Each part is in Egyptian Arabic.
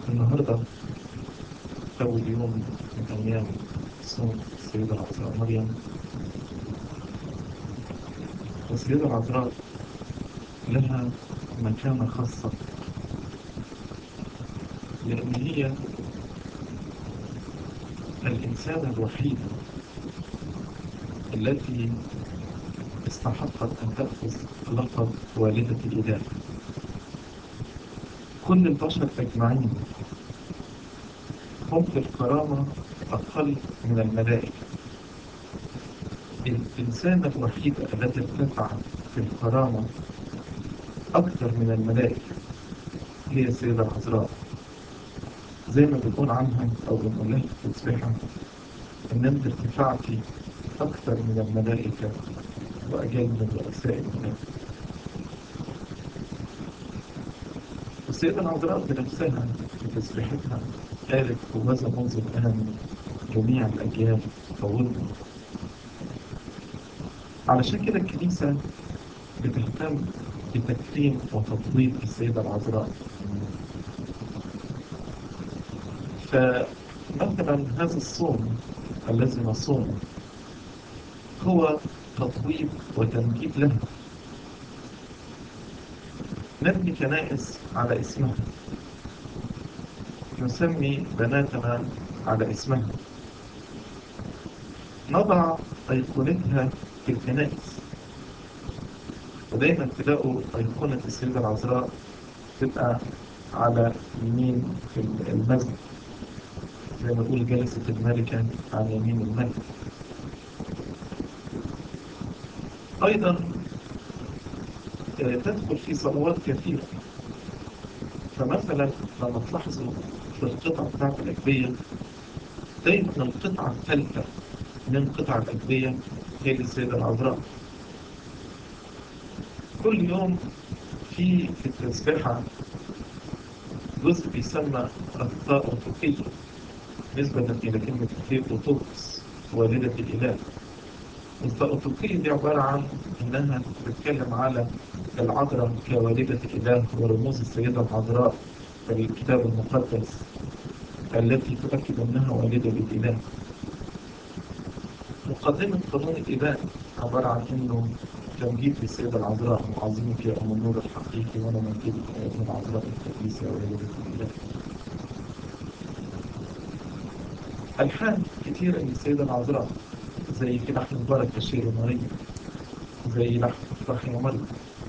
النهاردة أول يوم من أيام صوم السيدة العذراء مريم والسيدة العذراء لها مكانة خاصة لأن هي الإنسانة الوحيدة التي استحقت أن تأخذ لقب والدة الإله كل البشر أجمعين هم في الكرامة أقل من الملائكة الإنسانة الوحيدة التي ارتفعت في الكرامة أكثر من الملائكة هي السيدة العذراء زي ما بنقول عنها أو بنقول لها في التسبيحة إن أنت ارتفعتي أكثر من الملائكة وأجل من رؤساء الملائكة السيدة العذراء بنفسها في تسبيحتها قالت وماذا منذ الآن جميع الأجيال تطورنا علشان كده الكنيسة بتهتم بتكريم وتفضيل السيدة العذراء فمثلا هذا الصوم الذي نصومه هو تطويب وتمجيد لها نبني كنائس على اسمها نسمي بناتنا على اسمها نضع أيقونتها في الكنائس ودايما تلاقوا أيقونة السيدة العذراء تبقى على يمين في المسجد زي ما نقول جلسة الملكة على يمين الملك أيضا تدخل في صلوات كثيرة فمثلا لما تلاحظوا في القطعة بتاعت الأجبية دايما القطعة الثالثة من قطع الأجبية هي للسيدة العذراء كل يوم في التسبيحة جزء بيسمى الثاء الفقية نسبة إلى كلمة ثيوتوكس والدة الإله الثاء دي عبارة عن إنها بتتكلم على العذراء كوالدة الإله ورموز السيدة العذراء في الكتاب المقدس التي تؤكد أنها والدة للإله مقدمة قانون الإله عبارة عن إنه تمجيد للسيدة العذراء وعظيمك يا أم النور الحقيقي وأنا ممجدك يا ابن العذراء القديسة والدة الإله ألحان كتيرة للسيدة العذراء زي في لحن مبارك بشير مريم زي لحن فرح يا مريم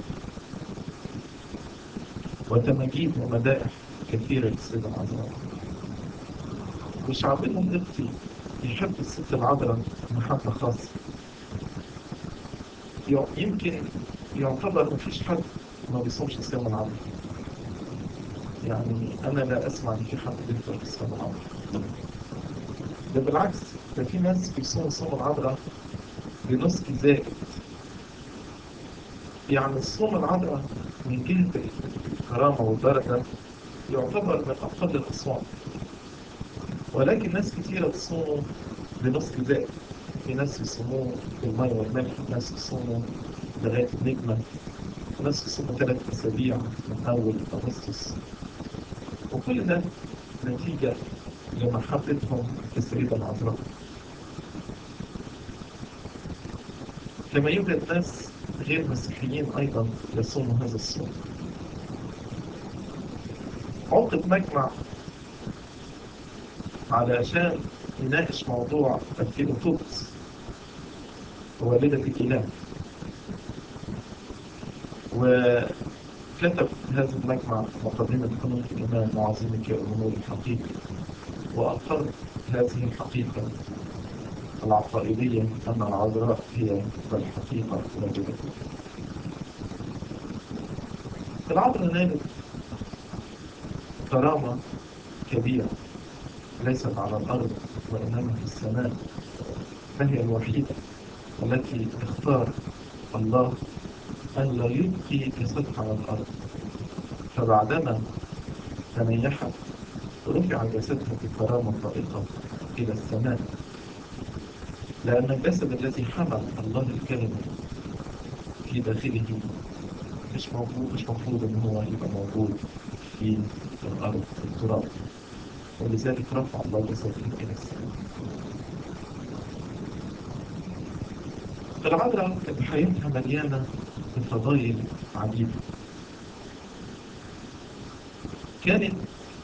وتماجيد ومدائح كثيرة للسيدة العذراء وشعبنا القبطي يحب الست العذراء محبة خاصة يمكن يعتبر مفيش حد ما بيصومش الصيام العذراء يعني أنا لا أسمع إن في حد بيفطر في الصيام العذراء ده بالعكس ده في ناس بيصوموا الصوم العذراء بنسك زائد يعني الصوم العذراء من جهة الكرامة والدرجة يعتبر من أقل الأصوام ولكن ناس كثيرة تصوموا بنسك زائد في ناس يصوموا بالمية والملح ناس يصوموا لغاية النجمة ناس يصوموا ثلاث أسابيع من أول أغسطس وكل ده نتيجة لمحبتهم في السيدة العذراء كما يوجد ناس غير مسيحيين أيضا يصوموا هذا الصوم عقد مجمع علشان يناقش موضوع الثيوتوكس والدة الإله وكتب هذا المجمع مقدمة قانون الإيمان وعظيمك يا أمور الحقيقة وأقر هذه الحقيقة العقائدية أن العذراء هي الحقيقة والجبل العذراء نالت كرامة كبيرة ليست على الأرض وإنما في السماء فهي الوحيدة التي اختار الله أن لا يبقي جسدها على الأرض فبعدما تنيحت رفع جسدها بكرامة طائقة إلى السماء لأن الجسد الذي حمل الله الكلمة في داخله مش موجود مش مفروض إن هو يبقى موجود في الأرض في التراب ولذلك رفع الله جسد الكنيسة العذراء كانت حياتها مليانة بفضائل عجيبة كانت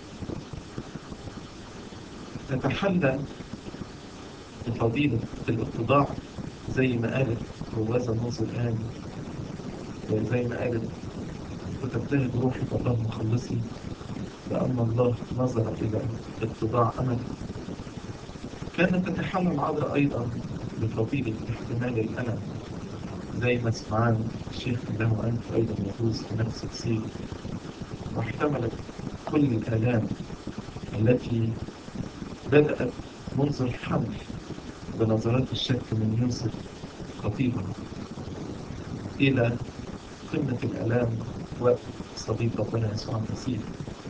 تتحلى بفضيلة الاتضاع زي ما قالت روازة النص الآن زي ما قالت وتبتهج روحي بالله مخلصي لأن الله نظر إلى اتضاع أمل كانت تتحمل العذراء أيضا بفضيلة احتمال الألم زي ما سمعان الشيخ له أنف أيضا يفوز بنفس السير واحتملت كل الآلام التي بدأت منذ الحمل بنظرات الشك من يوسف خطيبها إلى قمة الآلام وقت صليب ربنا يسوع المسيح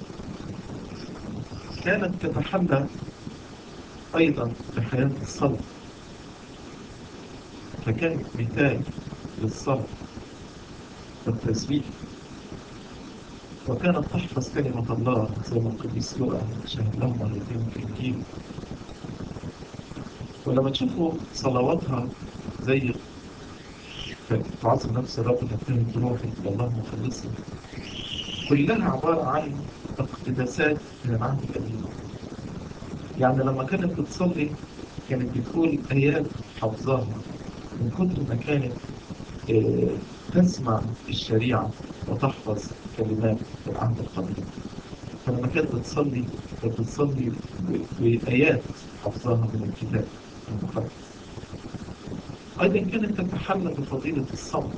كانت تتحلى أيضا بحياة الصلاة فكانت مثال للصلاة والتسبيح وكانت تحفظ كلمة الله زي ما القديس لوقا شهد لهم مرتين في الإنجيل ولما تشوفوا صلواتها زي تعظم نفس الرب تبتهج روحي والله مخلصي كلها عبارة عن اقتباسات من العهد القديم يعني لما كانت بتصلي كانت بتقول آيات حفظاها من كتر ما كانت آه، تسمع الشريعة وتحفظ كلمات العهد القديم فلما كانت بتصلي كانت بتصلي ب- بآيات حفظاها من الكتاب المقدس أيضا كانت تتحلى بفضيلة الصمت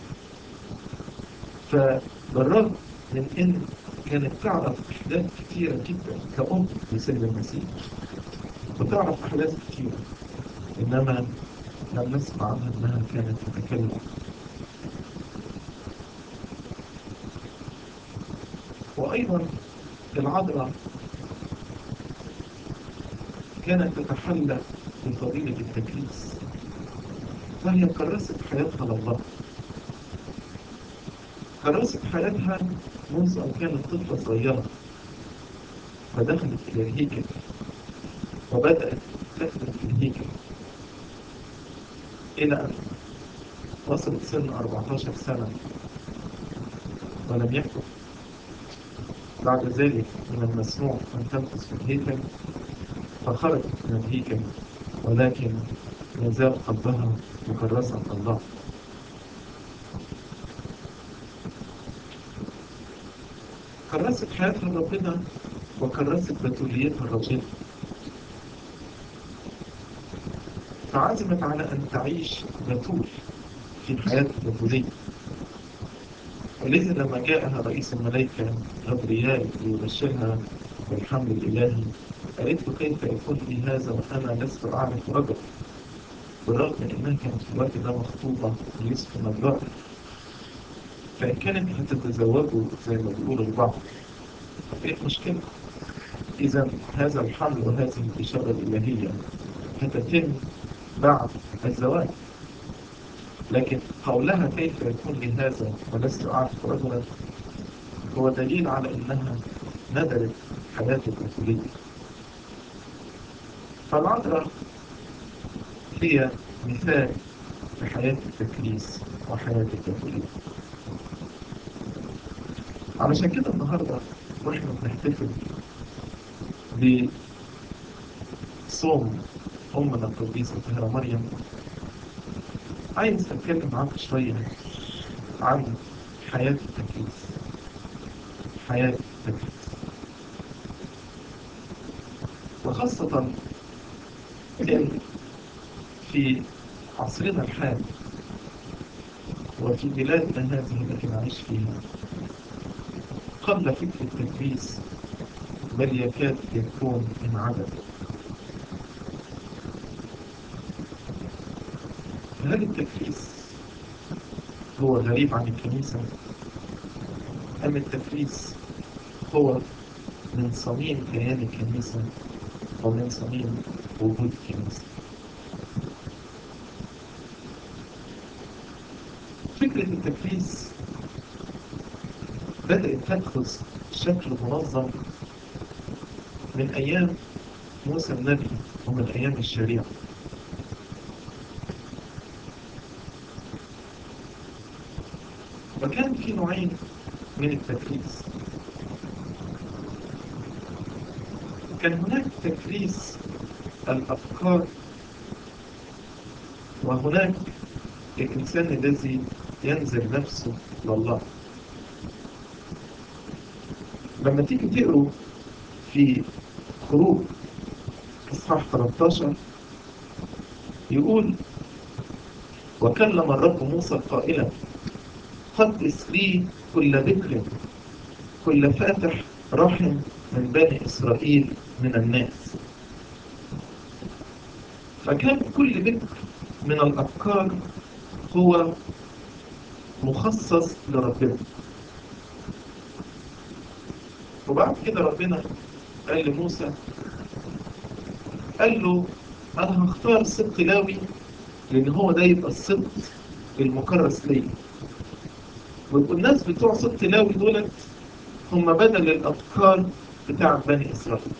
فبالرغم من أن كانت تعرف أحداث كثيرة جدا كأم لسيد المسيح وتعرف أحداث كثيرة إنما لم نسمع عنها أنها كانت تتكلم وأيضا العذراء كانت تتحلى بفضيلة التكريس فهي كرست حياتها لله كرست حياتها منذ أن كانت طفلة صغيرة فدخلت إلى الهيكل وبدأت تخدم في الهيكل إلى أن وصلت سن 14 سنة ولم يكن بعد ذلك من المسموح أن تمكث في الهيكل فخرجت من الهيكل ولكن ما زال قلبها مكرسا الله كرست حياتها لربنا وكرست بتوليتها لربنا فعزمت على أن تعيش بتول في حياة البتولية ولذا لما جاءها رئيس الملائكة غبريال ليبشرها بالحمل الإلهي قالت له كيف يكون لي هذا وأنا لست أعرف رجل بالرغم من أنها كانت في الوقت ده مخطوبة ليوسف النجار فإن كانت هتتزوجوا زي ما بيقولوا البعض طب إيه المشكلة؟ إذا هذا الحمل وهذه البشارة الإلهية هتتم بعد الزواج لكن قولها كيف يكون لي هذا ولست أعرف رجلا هو دليل على أنها ندرت حياة الطفولية فالعذراء هي مثال في حياة التكريس وحياة الطفولية علشان كده النهاردة واحنا بنحتفل بصوم أمنا القديسة الطاهرة مريم عايز أتكلم معاك شوية عن حياة التكريس حياة التكريس وخاصة إن في عصرنا الحالي وفي بلادنا هذه التي نعيش فيها قبل فكر التكريس بل يكاد يكون انعدم هل التكريس هو غريب عن الكنيسة أم التكريس هو من صميم كيان الكنيسة ومن صميم وجود الكنيسة فكرة التكريس بدأت تأخذ شكل منظم من أيام موسى النبي ومن أيام الشريعة وكان في نوعين من التكريس كان هناك تكريس الأفكار وهناك الإنسان الذي ينزل نفسه لله لما تيجي تقروا في خروج إصحاح 13 يقول وكلم الرب موسى قائلا قدس لي كل بكر كل فاتح رحم من بني إسرائيل من الناس فكان كل بكر من الأبكار هو مخصص لربنا وبعد كده ربنا قال لموسى قال له أنا هختار سبط لاوي لأن هو ده يبقى السبط المكرس ليا ويبقوا الناس بتوع سبط لاوي دولت هم بدل الأبكار بتاع بني إسرائيل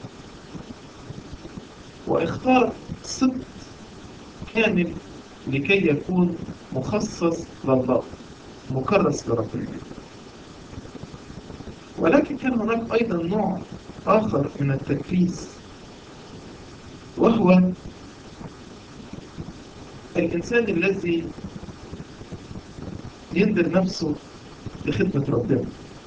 واختار سبط كامل لكي يكون مخصص لله مكرس لربنا ولكن كان هناك أيضا نوع آخر من التكريس وهو الإنسان الذي يندر نفسه لخدمة ربنا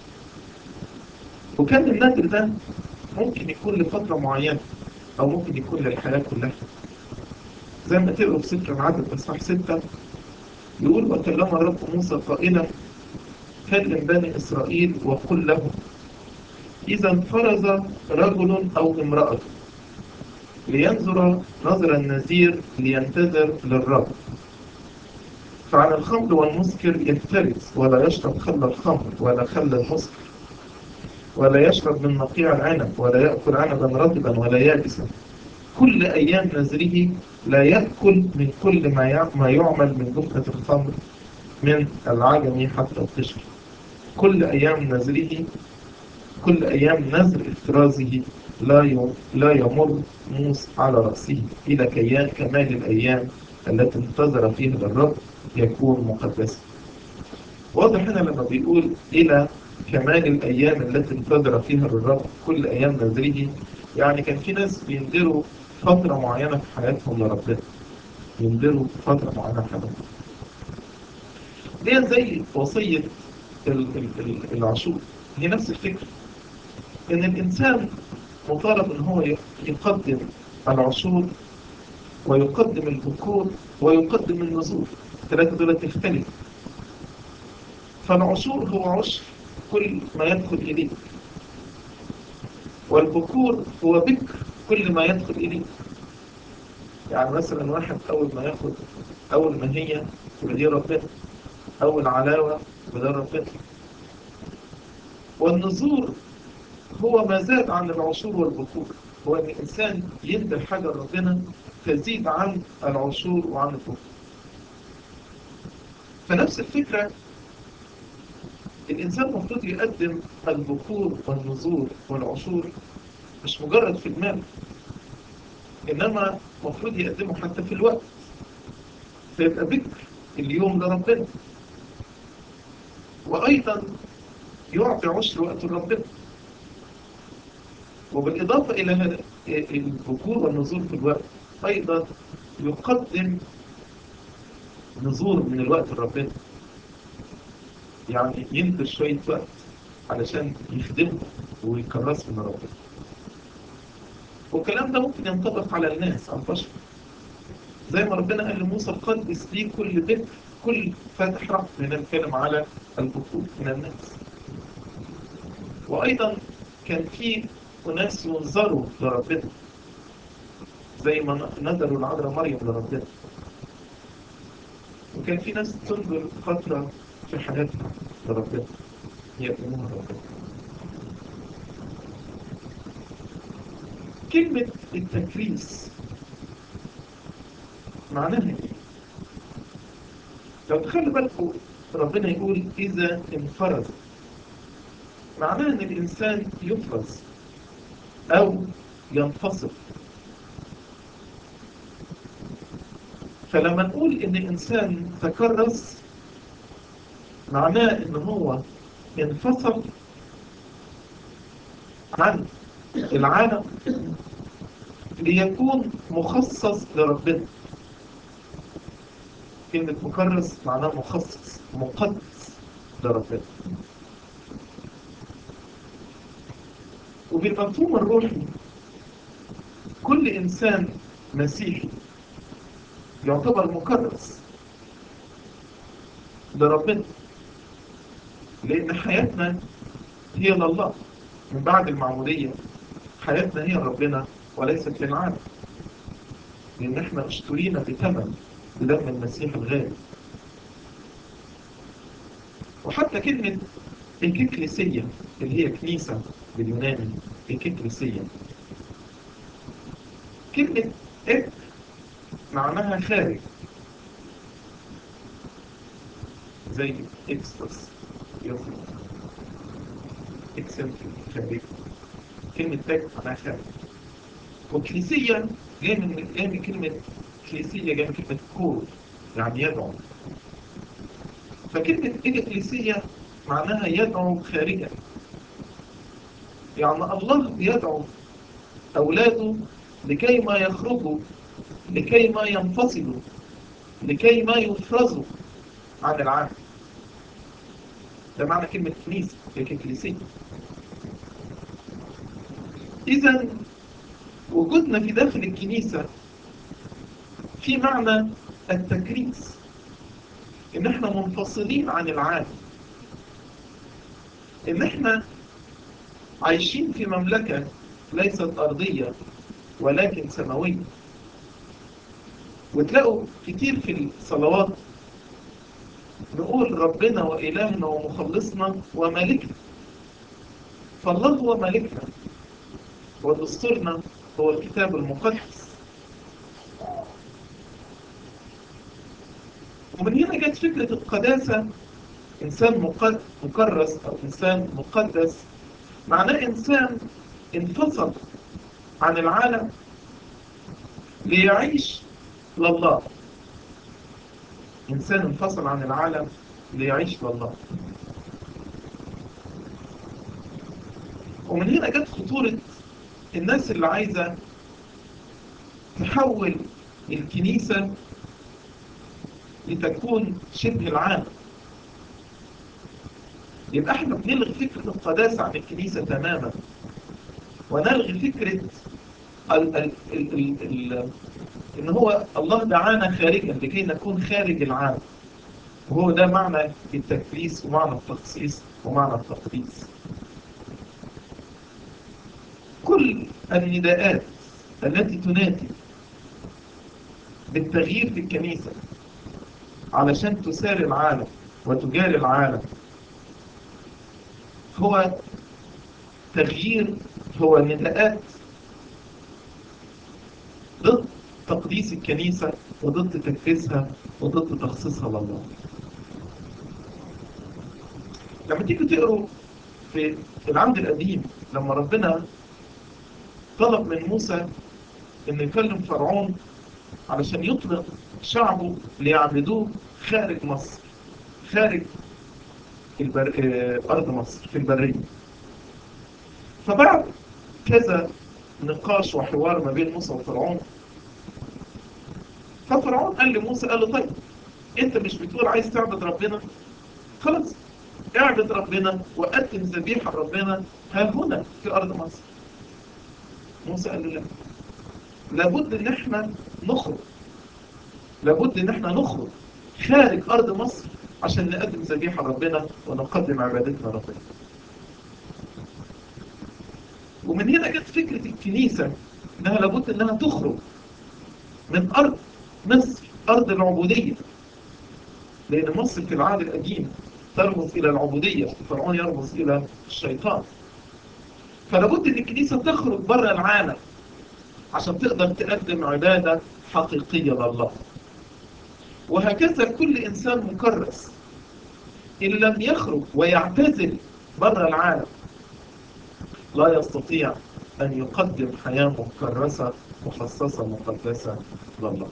وكان النادر ده ممكن يكون لفترة معينة أو ممكن يكون للحياة كلها زي ما تقروا في سفر العدد إصحاح ستة يقول وكلم الرب موسى قائلا كلم بني إسرائيل وقل لهم إذا انفرز رجل أو امرأة لينظر نظر النذير لينتظر للرب فعن الخمر والمسكر يفترس ولا يشرب خل الخمر ولا خل المسكر ولا يشرب من نقيع العنب ولا يأكل عنبا رطبا ولا يابسا كل أيام نذره لا يأكل من كل ما ما يعمل من دفنة الخمر من العجم حتى القشر كل أيام نذره كل أيام نذر افترازه لا لا يمر موس على رأسه إلى كمال الأيام التي انتظر فيها للرب يكون مقدسا واضح هنا لما بيقول إلى كمال الأيام التي انتظر فيها للرب كل أيام نذره يعني كان في ناس بينذروا فترة معينة في حياتهم لربنا ينذروا فترة معينة في حياتهم دي زي وصية العشور هي نفس الفكرة إن الإنسان مطالب إن هو يقدم العشور ويقدم البكور ويقدم النذور الثلاثة دول تختلف فالعشور هو عشر كل ما يدخل إليه والبكور هو بكر كل ما يدخل إليه يعني مثلا واحد أول ما ياخد أول ما هي ودي ربنا أول علاوة وده ربنا والنذور هو ما زاد عن العشور والبكور هو أن الإنسان ينذر حاجة ربنا تزيد عن العشور وعن البكور فنفس الفكرة الإنسان المفروض يقدم البكور والنذور والعشور مش مجرد في المال إنما المفروض يقدمه حتى في الوقت فيبقى بكر اليوم لربنا وأيضا يعطي عشر وقت لربنا وبالإضافة إلى البكور والنذور في الوقت أيضا يقدم نذور من الوقت لربنا يعني ينذر شوية وقت علشان يخدمه ويكرسه من ربنا والكلام ده ممكن ينطبق على الناس على البشر زي ما ربنا قال لموسى قدس لي كل بكر كل فاتح رحم هنا نتكلم على البكور من الناس وأيضا كان في أناس ينظروا لربنا زي ما نذروا العذراء مريم لربنا وكان في ناس تنظر فترة في حياتها لربنا يقدموها لربنا كلمة التكريس معناها ايه؟ لو تخلوا بالكم ربنا يقول إذا انفرز معناها إن الإنسان يفرز أو ينفصل فلما نقول إن إنسان تكرس معناه إن هو انفصل عن العالم ليكون مخصص لربنا كلمة مكرس معناه مخصص مقدس لربنا وبالمفهوم الروحي كل إنسان مسيحي يعتبر مكرس لربنا لأن حياتنا هي لله من بعد المعمودية حياتنا هي ربنا وليست للعالم لأن احنا اشترينا بثمن بدم المسيح الغالي وحتى كلمة الككليسية اللي هي كنيسة باليوناني الككليسية كلمة إك معناها خارج زي إكسترس يخرج إكسنتريك خارج كلمة تاج معناها خارج والكنيسية جاية من جاية من كلمة كنيسية جاية من كلمة كور يعني يدعو فكلمة إكليسية معناها يدعو خارجا يعني الله يدعو أولاده لكي ما يخرجوا لكي ما ينفصلوا لكي ما يفرزوا عن العالم ده معنى كلمة كنيسة كنيسية إذا وجودنا في داخل الكنيسة في معنى التكريس إن إحنا منفصلين عن العالم إن إحنا عايشين في مملكة ليست أرضية ولكن سماوية وتلاقوا كتير في الصلوات نقول ربنا وإلهنا ومخلصنا ومالكنا فالله هو مالكنا ودستورنا هو الكتاب المقدس ومن هنا جت فكرة القداسة إنسان مكرس أو إنسان مقدس معناه إنسان انفصل عن العالم ليعيش لله إنسان انفصل عن العالم ليعيش لله ومن هنا جت خطورة الناس اللي عايزة تحول الكنيسة لتكون شبه العالم يبقى احنا بنلغي فكرة القداسة عن الكنيسة تماما ونلغي فكرة ال ال ال ال ال ان هو الله دعانا خارجا لكي نكون خارج العالم وهو ده معنى التكريس ومعنى التخصيص ومعنى التقديس كل النداءات التي تنادي بالتغيير في الكنيسة علشان تساري العالم وتجاري العالم هو تغيير هو نداءات ضد تقديس الكنيسة وضد تكريسها وضد تخصيصها لله لما تيجي تقروا في العهد القديم لما ربنا طلب من موسى انه يكلم فرعون علشان يطلق شعبه ليعبدوه خارج مصر خارج البر... أرض مصر في البرية فبعد كذا نقاش وحوار ما بين موسى وفرعون ففرعون قال لموسى قال له طيب انت مش بتقول عايز تعبد ربنا خلاص اعبد ربنا وقدم ذبيحة ربنا ها هنا في أرض مصر موسى قال له لا لابد ان احنا نخرج لابد ان احنا نخرج خارج ارض مصر عشان نقدم ذبيحة ربنا ونقدم عبادتنا ربنا ومن هنا جت فكرة الكنيسة انها لابد انها تخرج من ارض مصر ارض العبودية لان مصر في العهد القديم ترمز الى العبودية فرعون يرمز الى الشيطان فلابد ان الكنيسة تخرج بره العالم عشان تقدر تقدم عبادة حقيقية لله وهكذا كل إنسان مكرس إن لم يخرج ويعتزل بره العالم لا يستطيع أن يقدم حياة مكرسة مخصصة مقدسة لله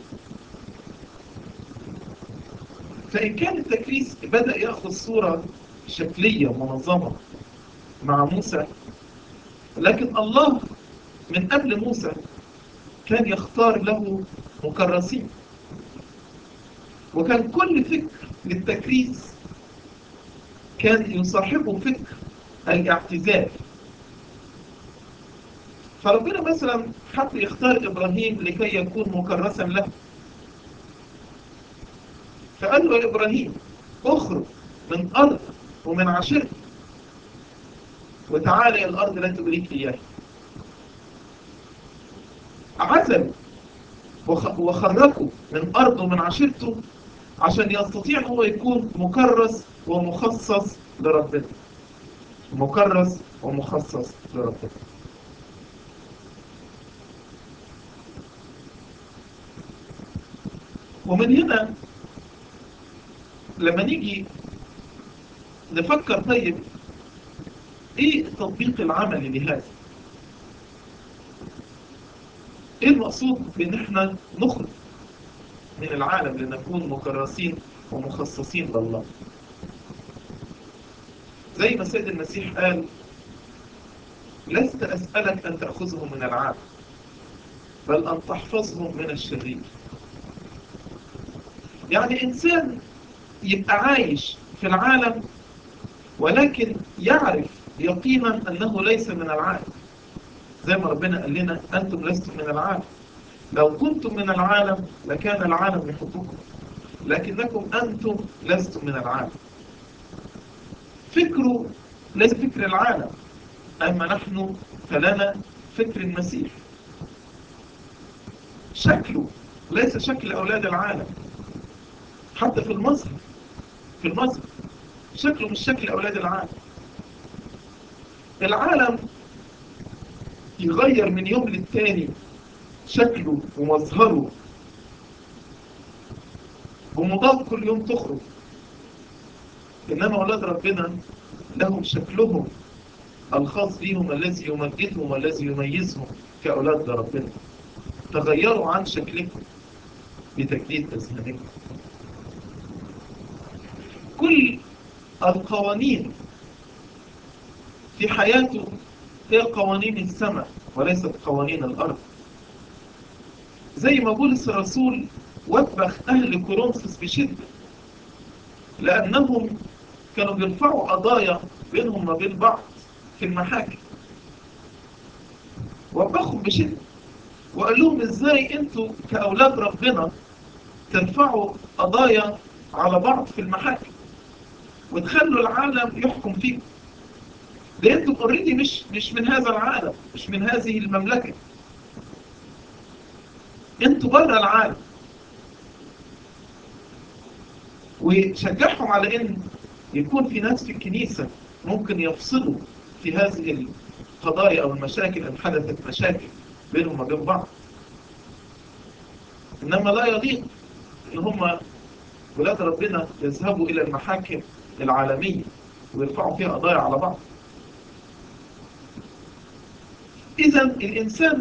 فإن كان التكريس بدأ يأخذ صورة شكلية منظمة مع موسى لكن الله من قبل موسى كان يختار له مكرسين وكان كل فكر للتكريس كان يصاحبه فكر الاعتزال فربنا مثلا حب يختار إبراهيم لكي يكون مكرسا له فقال له يا إبراهيم اخرج من أرض ومن عشيرتك وتعالى إلى الأرض التي أريك إياها عزل وخرجه من أرضه ومن عشيرته عشان يستطيع هو يكون مكرس ومخصص لربنا مكرس ومخصص لربنا ومن هنا لما نيجي نفكر طيب ايه التطبيق العملي لهذا ايه المقصود بان احنا نخرج من العالم لنكون مكرسين ومخصصين لله زي ما سيد المسيح قال لست أسألك أن تأخذهم من العالم بل أن تحفظهم من الشرير يعني إنسان يبقى عايش في العالم ولكن يعرف يقينا أنه ليس من العالم زي ما ربنا قال لنا أنتم لستم من العالم لو كنتم من العالم لكان العالم يحبكم لكنكم أنتم لستم من العالم فكره ليس فكر العالم أما نحن فلنا فكر المسيح شكله ليس شكل أولاد العالم حتى في المظهر في المظهر شكله مش شكل أولاد العالم العالم يغير من يوم للتاني شكله ومظهره ومضاد كل يوم تخرج إنما أولاد ربنا لهم شكلهم الخاص بهم الذي يمجدهم والذي يميزهم كأولاد ربنا تغيروا عن شكلهم بتجديد أذهانهم كل القوانين في حياته هي قوانين السماء وليست قوانين الأرض زي ما بولس الرسول وبخ أهل كورنثوس بشدة لأنهم كانوا بيرفعوا قضايا بينهم وبين بعض في المحاكم وبخهم بشدة وقال لهم ازاي انتوا كأولاد ربنا ترفعوا قضايا على بعض في المحاكم وتخلوا العالم يحكم فيكم ده انتوا اوريدي مش مش من هذا العالم مش من هذه المملكة انتوا بره العالم وشجعهم على ان يكون في ناس في الكنيسة ممكن يفصلوا في هذه القضايا او المشاكل ان حدثت مشاكل بينهم وبين بعض انما لا يليق ان هم ولاد ربنا يذهبوا الى المحاكم العالمية ويرفعوا فيها قضايا على بعض اذا الانسان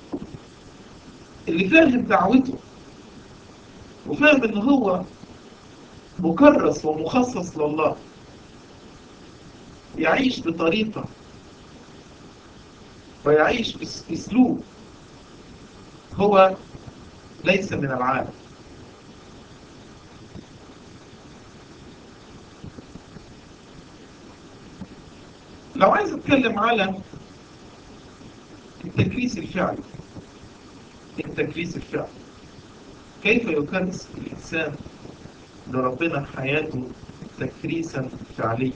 اللي فاهم دعوته وفاهم ان هو مكرس ومخصص لله يعيش بطريقة ويعيش باسلوب هو ليس من العالم لو عايز اتكلم على التكريس الفعلي التكريس الفعلي كيف يكرس الإنسان لربنا حياته تكريسا فعليا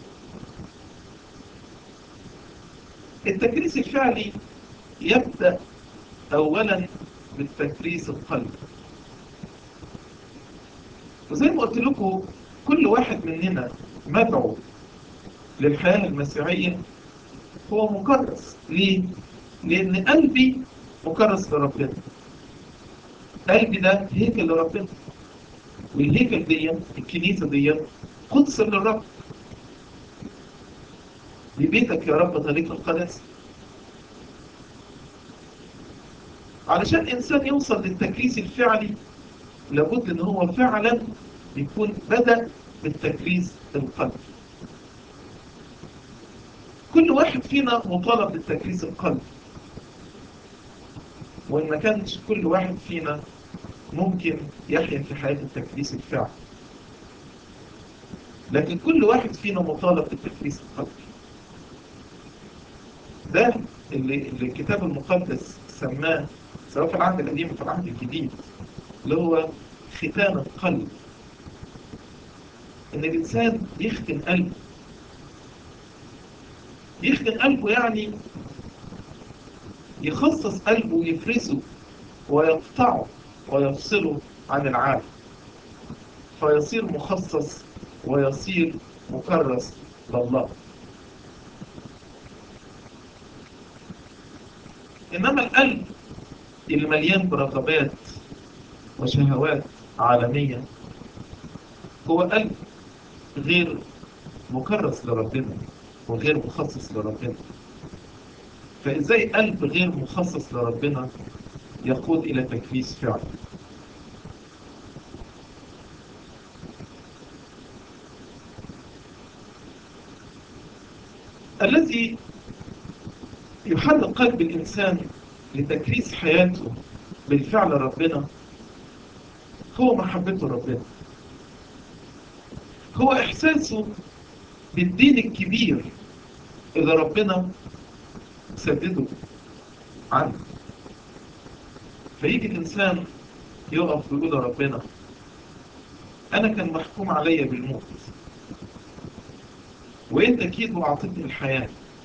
التكريس الفعلي يبدأ أولا بالتكريس القلب وزي ما قلت لكم كل واحد مننا مدعو للحياة المسيحية هو مكرس ليه؟ لأن قلبي مكرس لربنا قلبي ده هيكل لربنا والهيكل دي الكنيسة دي قدس للرب لبيتك يا رب طريق القدس علشان إنسان يوصل للتكريس الفعلي لابد إن هو فعلا يكون بدأ بالتكريس القلبي كل واحد فينا مطالب بالتكريس القلبي وإن ما كانش كل واحد فينا ممكن يحيا في حياة التكريس الفعلي لكن كل واحد فينا مطالب بالتكريس القلبي ده اللي, اللي الكتاب المقدس سماه سواء في العهد القديم أو في العهد الجديد اللي هو ختان القلب إن الإنسان يختن قلبه يختن قلبه يعني يخصص قلبه ويفرزه ويقطعه ويفصله عن العالم فيصير مخصص ويصير مكرس لله إنما القلب المليان برغبات وشهوات عالمية هو قلب غير مكرس لربنا وغير مخصص لربنا فإزاي قلب غير مخصص لربنا يقود إلى تكريس فعل الذي يحرك قلب الإنسان لتكريس حياته بالفعل ربنا هو محبته ربنا هو إحساسه بالدين الكبير اللي ربنا سدده عنه فيجي الإنسان يقف ويقول لربنا أنا كان محكوم عليا بالموت وأنت أكيد وأعطيتني الحياة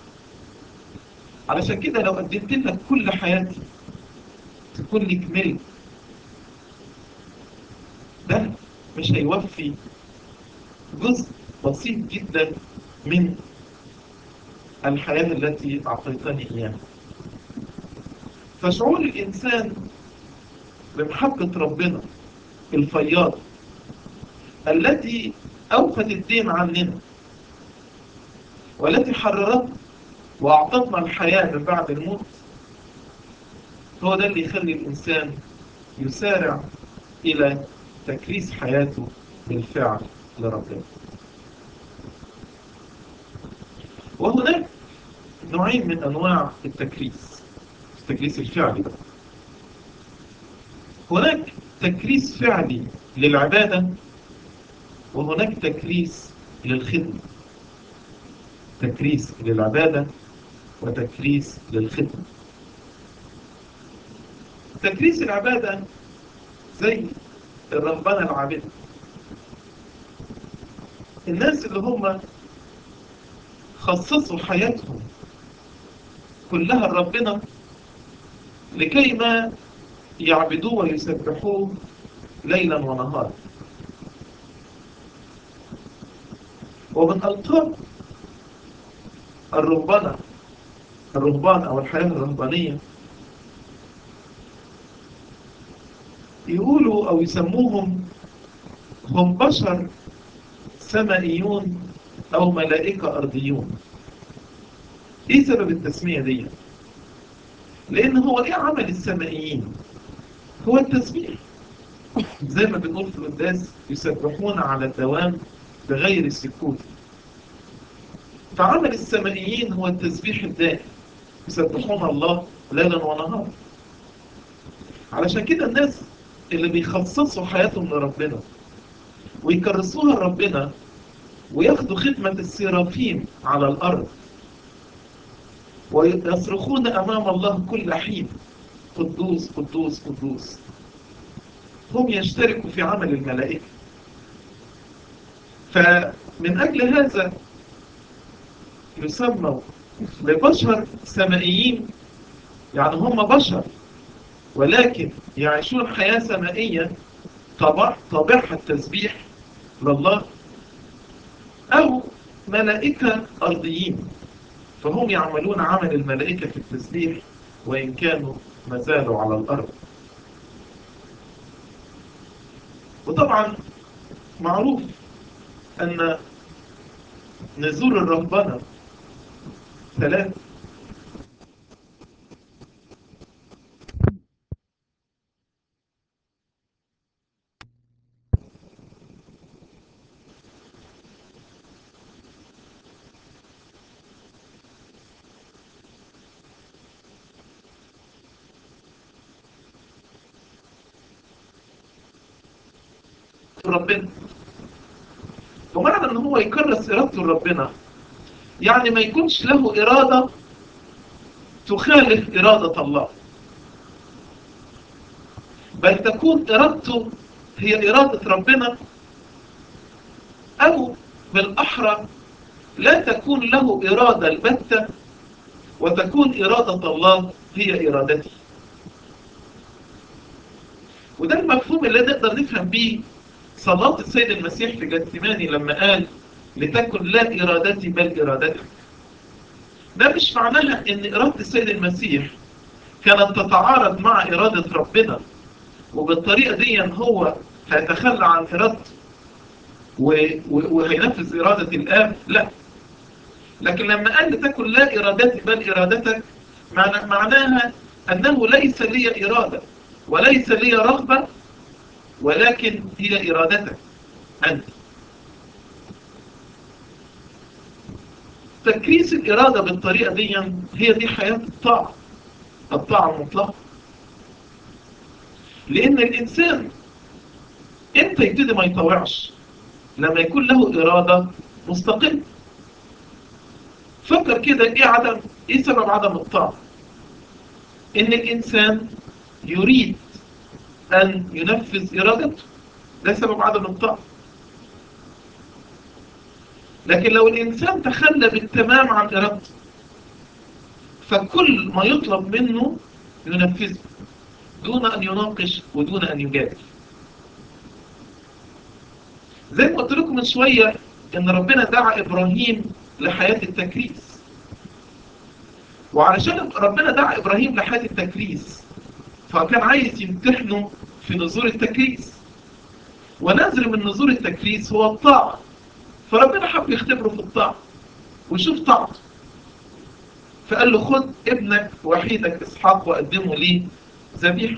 علشان كده لو قدمت لك كل حياتي تكون لك ملك ده مش هيوفي جزء بسيط جدا من الحياة التي أعطيتني إياها فشعور الإنسان بمحبة ربنا الفياض التي أوفت الدين عننا والتي حررتنا وأعطتنا الحياة من بعد الموت هو ده اللي يخلي الإنسان يسارع إلى تكريس حياته بالفعل لربنا وهناك نوعين من أنواع التكريس التكريس الفعلي ده هناك تكريس فعلي للعبادة وهناك تكريس للخدمة تكريس للعبادة وتكريس للخدمة تكريس العبادة زي الرهبنة العابدة الناس اللي هم خصصوا حياتهم كلها لربنا لكي ما يعبدوه ويسبحوه ليلا ونهارا ومن ألقاب الرهبنة الرهبان أو الحياة الرهبانية يقولوا أو يسموهم هم بشر سمائيون أو ملائكة أرضيون إيه سبب التسمية دي؟ لأن هو إيه عمل السمائيين؟ هو التسبيح زي ما بنقول في القداس يسبحون على الدوام بغير السكوت فعمل السمائيين هو التسبيح الدائم يسبحون الله ليلا ونهارا علشان كده الناس اللي بيخصصوا حياتهم لربنا ويكرسوها لربنا وياخدوا خدمة السرافيم على الأرض ويصرخون أمام الله كل حين قدوس قدوس قدوس هم يشتركوا في عمل الملائكة فمن أجل هذا يسموا ببشر سمائيين يعني هم بشر ولكن يعيشون حياة سمائية طبع طابعها التسبيح لله أو ملائكة أرضيين فهم يعملون عمل الملائكة في التسبيح وإن كانوا ما زالوا على الأرض وطبعا معروف أن نزول الرهبنة ثلاث لربنا ومعنى ان هو يكرس ارادته لربنا يعني ما يكونش له اراده تخالف اراده الله بل تكون ارادته هي اراده ربنا او بالاحرى لا تكون له اراده البته وتكون اراده الله هي ارادته وده المفهوم اللي نقدر نفهم بيه صلاة السيد المسيح في جثماني لما قال لتكن لا إرادتي بل إرادتك ده مش معناها ان إرادة السيد المسيح كانت تتعارض مع إرادة ربنا وبالطريقة دي هو هيتخلى عن إرادته وهينفذ إرادة الآب لا لكن لما قال لتكن لا إرادتي بل إرادتك معناها أنه ليس لي إرادة وليس لي رغبة ولكن هي إرادتك أنت تكريس الإرادة بالطريقة دي هي دي حياة الطاعة الطاعة المطلقة لأن الإنسان إمتى يبتدي ما يطوعش لما يكون له إرادة مستقلة فكر كده إيه عدم إيه سبب عدم الطاعة إن الإنسان يريد أن ينفذ إرادته ده سبب عدم الطاعة لكن لو الإنسان تخلى بالتمام عن إرادته فكل ما يطلب منه ينفذه دون أن يناقش ودون أن يجادل زي ما قلت لكم من شوية إن ربنا دعا إبراهيم لحياة التكريس وعلشان ربنا دعا إبراهيم لحياة التكريس فكان عايز يمتحنه في نزول التكريس ونازل من نزول التكريس هو الطاعة فربنا حب يختبره في الطاعة ويشوف طاعته فقال له خد ابنك وحيدك إسحاق وقدمه لي ذبيحة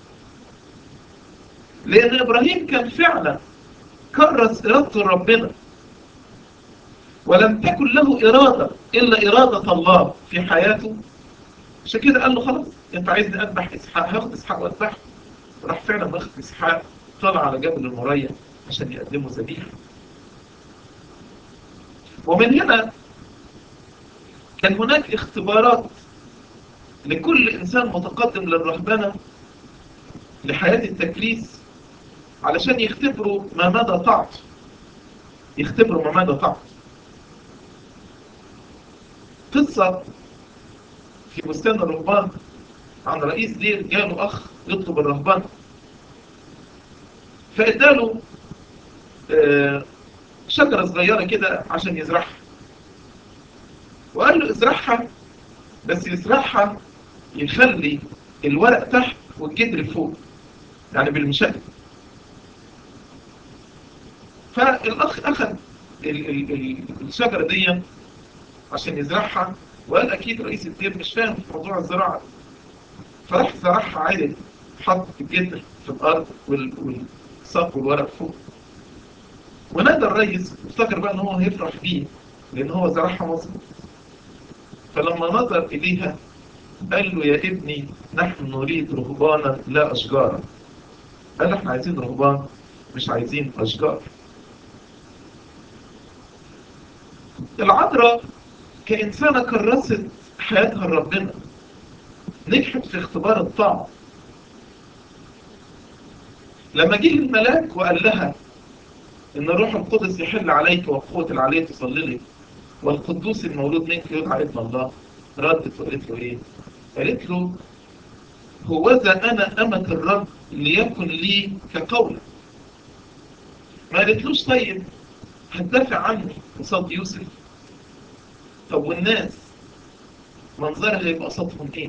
لأن إبراهيم كان فعلا كرس إرادته لربنا ولم تكن له إرادة إلا إرادة الله في حياته عشان كده قال له خلاص انت عايزني اذبح اسحاق هاخد اسحاق واذبحه راح فعلا واخد اسحاق طلع على جبل المريا عشان يقدمه ذبيحه ومن هنا كان هناك اختبارات لكل انسان متقدم للرهبنه لحياه التكريس علشان يختبروا ما مدى طاعته يختبروا ما مدى طاعته قصه في بستان الرهبان عن رئيس دير جاله أخ يطلب الرهبان فإداله شجرة صغيرة كده عشان يزرعها وقال له ازرعها بس يزرعها يخلي الورق تحت والجدر فوق يعني بالمشقة فالأخ أخذ الشجرة دي عشان يزرعها وقال أكيد رئيس الدير مش فاهم في موضوع الزراعة فراح زرعها عادي حط الجدر في الأرض والساق والورق فوق ونادى الرئيس افتكر بقى ان هو هيفرح بيه لان هو زرعها مظبوط فلما نظر اليها قال له يا ابني نحن نريد رهبانا لا اشجارا قال له احنا عايزين رهبان مش عايزين اشجار العذراء كإنسانة كرست حياتها لربنا نجحت في اختبار الطاعة لما جه الملاك وقال لها إن الروح القدس يحل عليك وقوة العلي تصلي لك والقدوس المولود منك يدعى ابن الله ردت وقالت له إيه؟ قالت له هوذا أنا أمة الرب ليكن لي كقول ما قالتلوش طيب هتدافع عني قصاد يوسف طب والناس منظرها هيبقى قصادهم ايه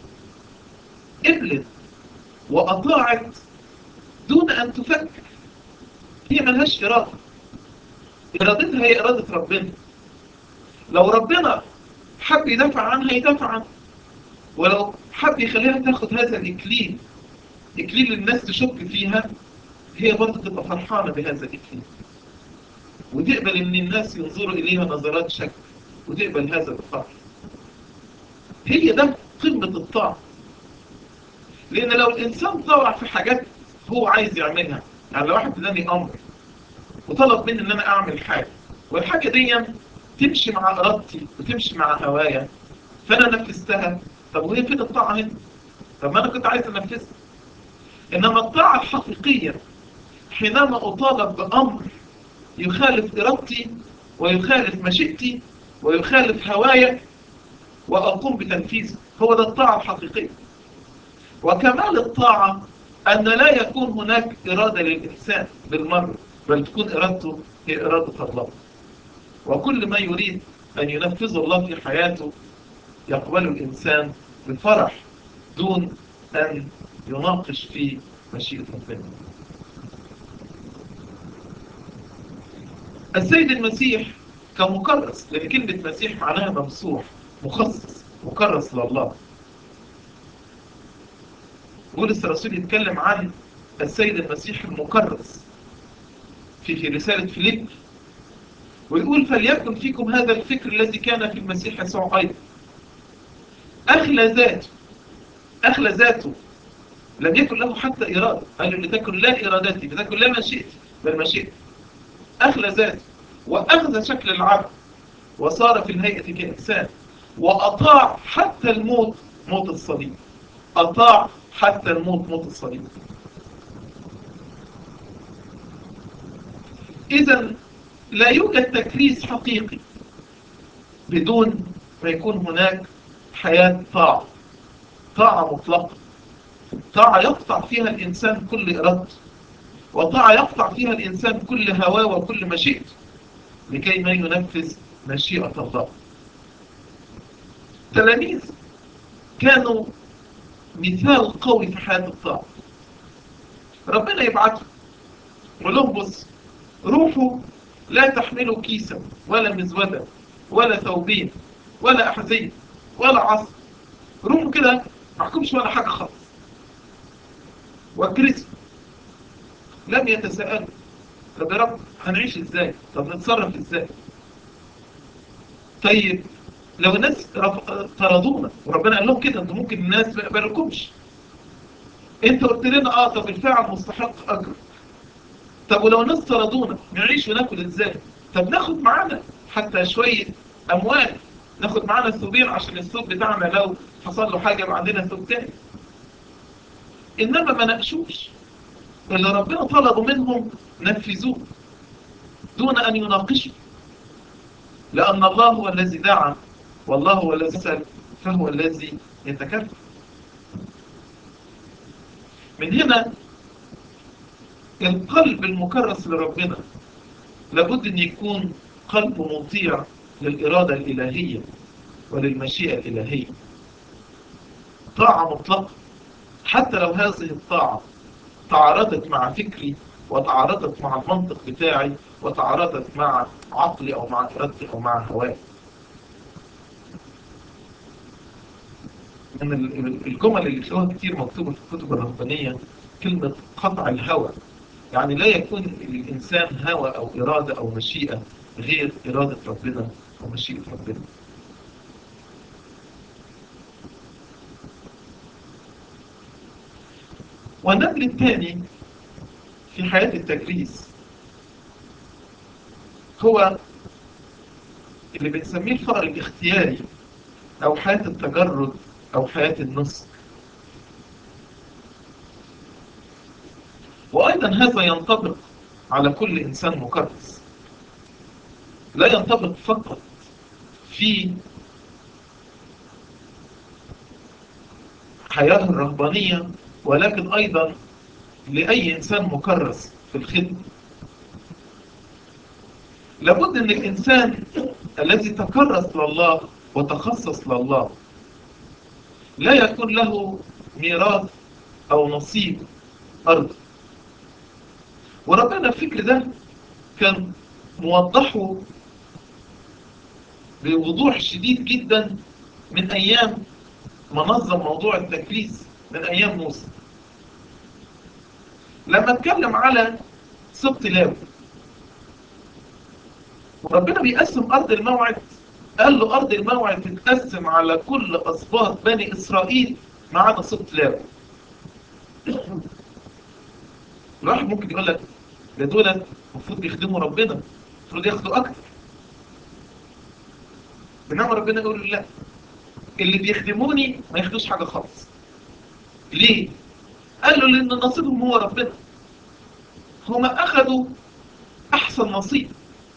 قبلت وأطاعت دون أن تفكر هي ملهاش إرادة إرادتها هي إرادة ربنا لو ربنا حب يدافع عنها يدافع عنها ولو حب يخليها تاخد هذا الإكليل إكليل الناس تشك فيها هي برضه تبقى فرحانة بهذا الإكليل وتقبل إن الناس ينظروا إليها نظرات شك وتقبل هذا الفرح هي ده قمة الطاعة لأن لو الإنسان طاوع في حاجات هو عايز يعملها يعني لو واحد اداني امر وطلب مني ان انا اعمل حاجه والحاجه دي تمشي مع ارادتي وتمشي مع هوايا فانا نفذتها طب وهي فين الطاعه هنا؟ طب ما انا كنت عايز انفذها انما الطاعه الحقيقيه حينما اطالب بامر يخالف ارادتي ويخالف مشيئتي ويخالف هوايا واقوم بتنفيذه هو ده الطاعه الحقيقيه وكمال الطاعه ان لا يكون هناك اراده للانسان بالمره بل تكون ارادته هي اراده الله وكل ما يريد ان ينفذه الله في حياته يقبله الانسان بفرح دون ان يناقش في مشيئه ربنا السيد المسيح كمكرس لان كلمه مسيح معناها ممسوح مخصص مكرس لله بولس الرسول يتكلم عن السيد المسيح المكرس في في رسالة فيليب ويقول فليكن فيكم هذا الفكر الذي كان في المسيح يسوع أيضا أخلى ذاته أخلى ذاته لم يكن له حتى إرادة قال لتكن لا إرادتي لتكن لا مشيئتي بل مشيئتي أخلى ذاته وأخذ شكل العبد وصار في الهيئة كإنسان وأطاع حتى الموت موت الصليب أطاع حتى الموت موت الصليب إذا لا يوجد تكريس حقيقي بدون ما يكون هناك حياة طاعة طاعة مطلقة طاعة يقطع فيها الإنسان كل إرادته وطاعة يقطع فيها الإنسان كل هواه وكل مشيئته لكي ما ينفذ مشيئة الله تلاميذ كانوا مثال قوي في حياة الطاعة ربنا يبعثهم يقول لهم بص روحوا لا تحملوا كيسا ولا مزودا ولا ثوبين ولا أحذية ولا عصا روحوا كده ما حكمش ولا حاجة خالص واكرسوا لم يتساءلوا طب يا رب هنعيش ازاي طب نتصرف ازاي طيب لو الناس طردونا وربنا قال لهم كده انتوا ممكن الناس ما يقبلكمش انت قلت لنا اه طب الفاعل مستحق اجر طب ولو الناس طردونا نعيش وناكل ازاي طب ناخد معانا حتى شويه اموال ناخد معانا الثوبين عشان الثوب بتاعنا لو حصل له حاجه يبقى عندنا ثوب تاني انما ما ناقشوش اللي ربنا طلبوا منهم نفذوه دون ان يناقشوا لان الله هو الذي دعا والله هو الذي سأل فهو الذي يتكلم من هنا القلب المكرس لربنا لابد ان يكون قلب مطيع للإرادة الإلهية وللمشيئة الإلهية طاعة مطلقة حتى لو هذه الطاعة تعارضت مع فكري وتعارضت مع المنطق بتاعي وتعارضت مع عقلي أو مع إرادتي أو مع هواي من الجمل اللي تلاقوها كتير مكتوبة في الكتب الرهبانية كلمة قطع الهوى يعني لا يكون الإنسان هوى أو إرادة أو مشيئة غير إرادة ربنا أو مشيئة ربنا والنقل الثاني في حياة التكريس هو اللي بنسميه الفقر الاختياري أو حياة التجرد أو حياة النص وأيضا هذا ينطبق على كل إنسان مكرس لا ينطبق فقط في حياة الرهبانية ولكن أيضا لأي إنسان مكرس في الخدمة لابد أن الإنسان الذي تكرس لله وتخصص لله لا يكون له ميراث أو نصيب أرض وربنا الفكر ده كان موضحه بوضوح شديد جدا من أيام منظم موضوع التكريس من أيام موسى لما اتكلم على سبط لاوي وربنا بيقسم أرض الموعد قال له أرض الموعد تتقسم على كل أسباط بني إسرائيل ما عدا سبط لاوي الواحد ممكن يقول لك ده دول المفروض بيخدموا ربنا المفروض ياخدوا اكتر بينما ربنا يقول له لا اللي بيخدموني ما ياخدوش حاجه خالص ليه قال له لان نصيبهم هو ربنا هما اخذوا احسن نصيب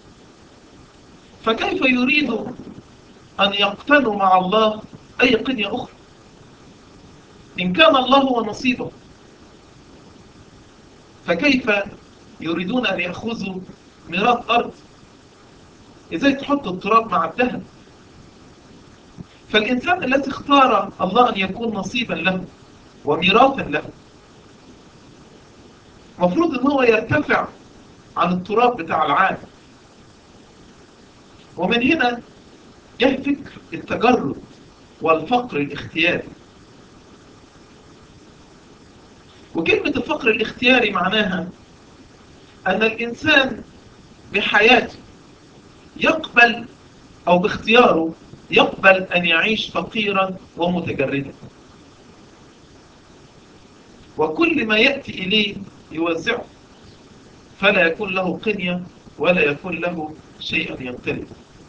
فكيف يريد ان يقتنوا مع الله اي قنية اخرى ان كان الله هو نصيبه فكيف يريدون ان يأخذوا ميراث ارض ازاي تحط التراب مع الذهب فالإنسان الذي اختار الله أن يكون نصيبا له وميراثا له مفروض أن هو يرتفع عن التراب بتاع العالم ومن هنا جه فكر التجرد والفقر الاختياري وكلمة الفقر الاختياري معناها أن الإنسان بحياته يقبل أو باختياره يقبل أن يعيش فقيرا ومتجردا وكل ما يأتي إليه يوزعه فلا يكون له قنية ولا يكون له شيئا يمتلك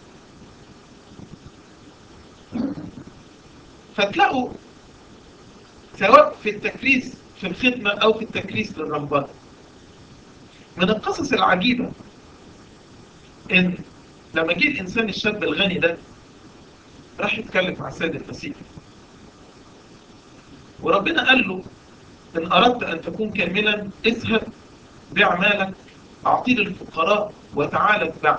فتلاقوا سواء في التكريس في الخدمة أو في التكريس للرهبان من القصص العجيبة إن لما جه الإنسان الشاب الغني ده راح يتكلم مع السيد المسيح وربنا قال له إن أردت أن تكون كاملا اذهب بيع مالك أعطيه للفقراء وتعالى اتبعني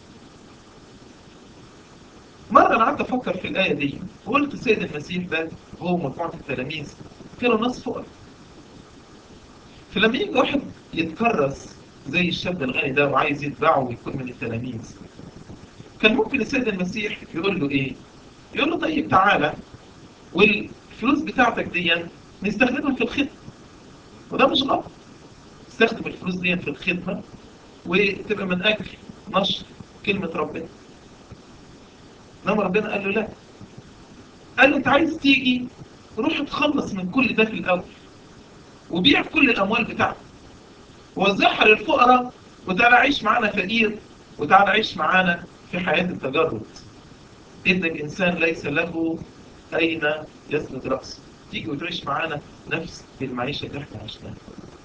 مرة أنا قعدت أفكر في الآية دي وقلت السيد المسيح ده هو مجموعة التلاميذ كانوا ناس فقراء فلما يجي واحد يتكرس زي الشاب الغني ده وعايز يتبعه ويكون من التلاميذ كان ممكن السيد المسيح يقول له ايه يقول له طيب تعالى والفلوس بتاعتك دي نستخدمها في الخدمة وده مش غلط استخدم الفلوس دي في الخدمة وتبقى من أجل نشر كلمة ربنا انما ربنا قال له لا قال له انت عايز تيجي روح تخلص من كل ده في الأول وبيع كل الأموال بتاعتك ووزعها للفقراء وتعالى عيش معانا فقير وتعالى عيش معانا في حياة التجرد إن الإنسان ليس له أين يسند رأسه تيجي وتعيش معانا نفس المعيشة اللي احنا عشناها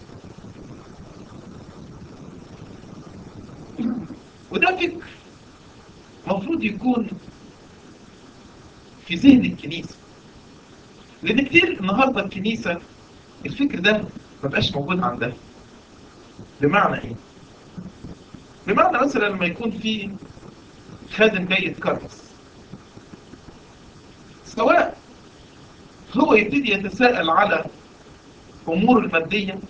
وده فكر مفروض يكون في ذهن الكنيسة لأن كتير النهاردة الكنيسة الفكر ده ما بقاش موجود عندها بمعنى ايه؟ بمعنى مثلا لما يكون في خادم جاي يتكرس سواء هو يبتدي يتساءل على أمور المادية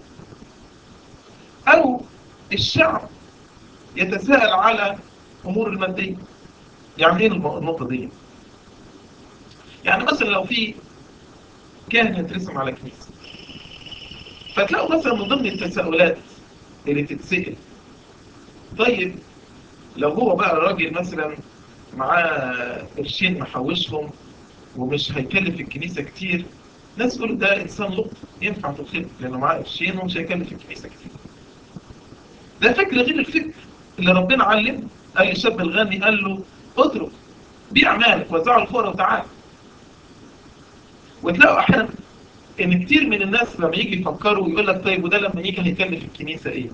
أو الشعب يتساءل على أمور المادية يعني ايه النقطة دي؟ يعني مثلا لو في كاهن يترسم على كنيسة فتلاقوا مثلا من ضمن التساؤلات اللي تتسأل طيب لو هو بقى راجل مثلا معاه قرشين محوشهم ومش هيكلف الكنيسة كتير ناس يقولوا ده إنسان لطف ينفع في الخدمة لأنه معاه قرشين ومش هيكلف الكنيسة كتير ده فكر غير الفكر اللي ربنا علمه قال للشاب الغني قال له اترك بيع مالك وزعه الفقراء وتعالى وتلاقوا أحيانا إن كتير من الناس لما يجي يفكروا يقول لك طيب وده لما يجي هيكلف الكنيسة إيه؟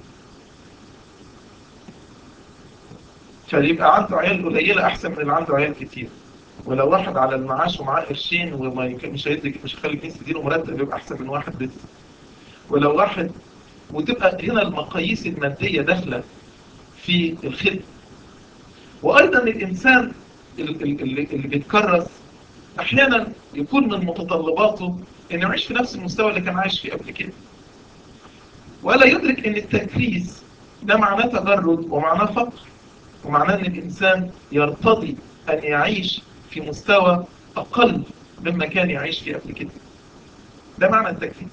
فيبقى عنده عيال قليلة أحسن من اللي عنده عيال كتير ولو واحد على المعاش ومعاه قرشين وما يك... مش هيدي مش هيخلي الكنيسة تديله مرتب يبقى أحسن من واحد بس ولو واحد وتبقى هنا المقاييس المادية داخلة في الخدمة وأيضا الإنسان اللي, اللي بيتكرس أحيانا يكون من متطلباته إنه يعيش في نفس المستوى اللي كان عايش فيه قبل كده ولا يدرك إن التكريس ده معناه تجرد ومعناه فقر ومعناه إن الإنسان يرتضي أن يعيش في مستوى أقل مما كان يعيش فيه قبل كده ده معنى التكريس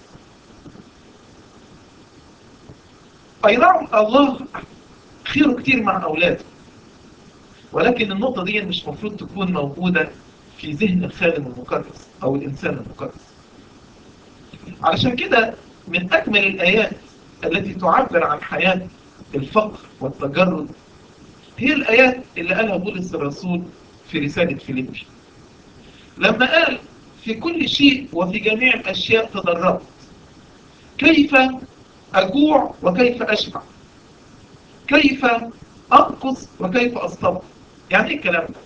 أي نعم الله خيره كتير مع أولاده ولكن النقطة دي مش مفروض تكون موجودة في ذهن الخادم المكرس أو الإنسان المكرس علشان كده من أجمل الآيات التي تعبر عن حياة الفقر والتجرد هي الآيات اللي قالها بولس الرسول في رسالة فيليبي لما قال في كل شيء وفي جميع الأشياء تدربت كيف أجوع وكيف أشبع كيف أنقص وكيف أصطبر يعني ايه الكلام ده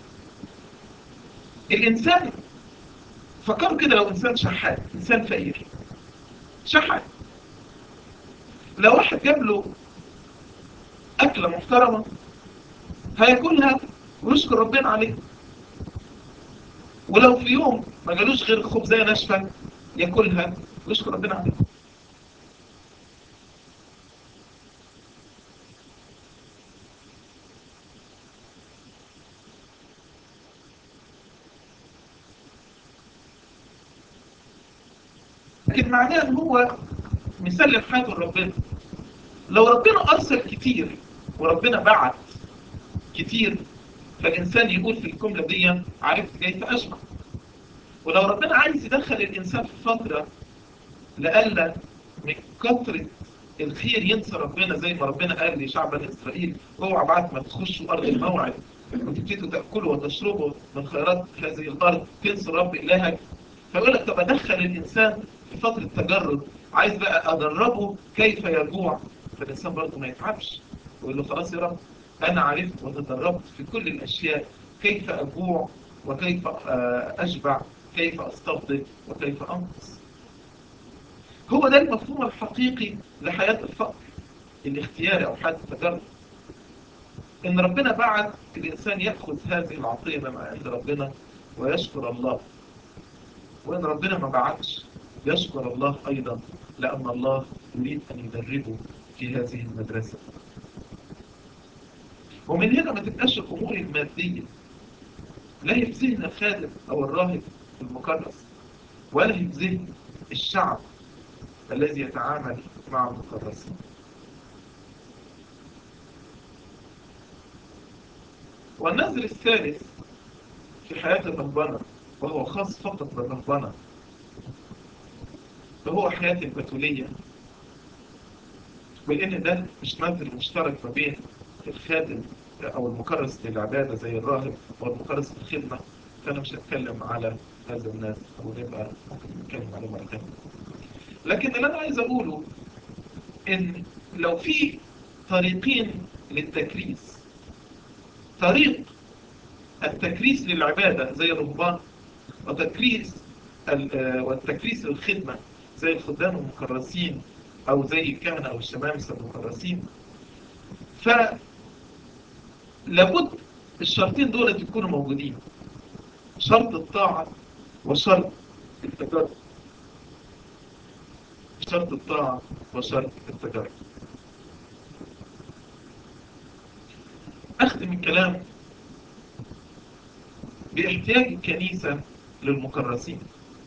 الإنسان فكروا كده لو إنسان شحات إنسان فقير شحات لو واحد جاب له أكلة محترمة هياكلها ويشكر ربنا عليه ولو في يوم ما جالوش غير خبزية ناشفة ياكلها ويشكر ربنا عليه لكن معناه ان هو مسلم حياته لربنا لو ربنا ارسل كتير وربنا بعت كتير فالانسان يقول في الجمله دي عرفت كيف اشبع ولو ربنا عايز يدخل الانسان في فتره لألا من كثره الخير ينسى ربنا زي ما ربنا قال لشعب بني اسرائيل اوعى بعد ما تخشوا ارض الموعد وتبتدوا تاكلوا وتشربوا من خيرات هذه الارض تنسوا رب الهك فيقول لك طب ادخل الانسان في فتره تجرد عايز بقى ادربه كيف يجوع فالانسان برضه ما يتعبش ويقول له خلاص يا رب انا عرفت وتدربت في كل الاشياء كيف اجوع وكيف اشبع كيف استفضل وكيف انقص هو ده المفهوم الحقيقي لحياة الفقر الاختياري او حياة التجرد ان ربنا بعد الانسان ياخذ هذه العطيه من عند ربنا ويشكر الله وان ربنا ما بعدش يشكر الله ايضا لان الله يريد ان يدربه في هذه المدرسه ومن هنا ما تبقاش الامور الماديه لا هي في ذهن الخادم او الراهب المكرس ولا هي في ذهن الشعب الذي يتعامل مع المكرسين والنذر الثالث في حياة الرهبنة وهو خاص فقط بالرهبنة وهو حياة البتولية ولأن ده مش نذر مشترك ما بين الخادم أو المكرس للعبادة زي الراهب والمكرس للخدمة فأنا مش هتكلم على هذا الناس أو نبقى ممكن نتكلم عليه مرة تانية لكن اللي أنا عايز أقوله إن لو في طريقين للتكريس طريق التكريس للعبادة زي الرهبان وتكريس والتكريس للخدمة زي الخدام المكرسين أو زي الكهنة أو الشمامسة المكرسين فلابد الشرطين دول يكونوا موجودين شرط الطاعة وشرط التجرد شرط الطاعة وشرط التجرد أختم الكلام باحتياج الكنيسة للمكرسين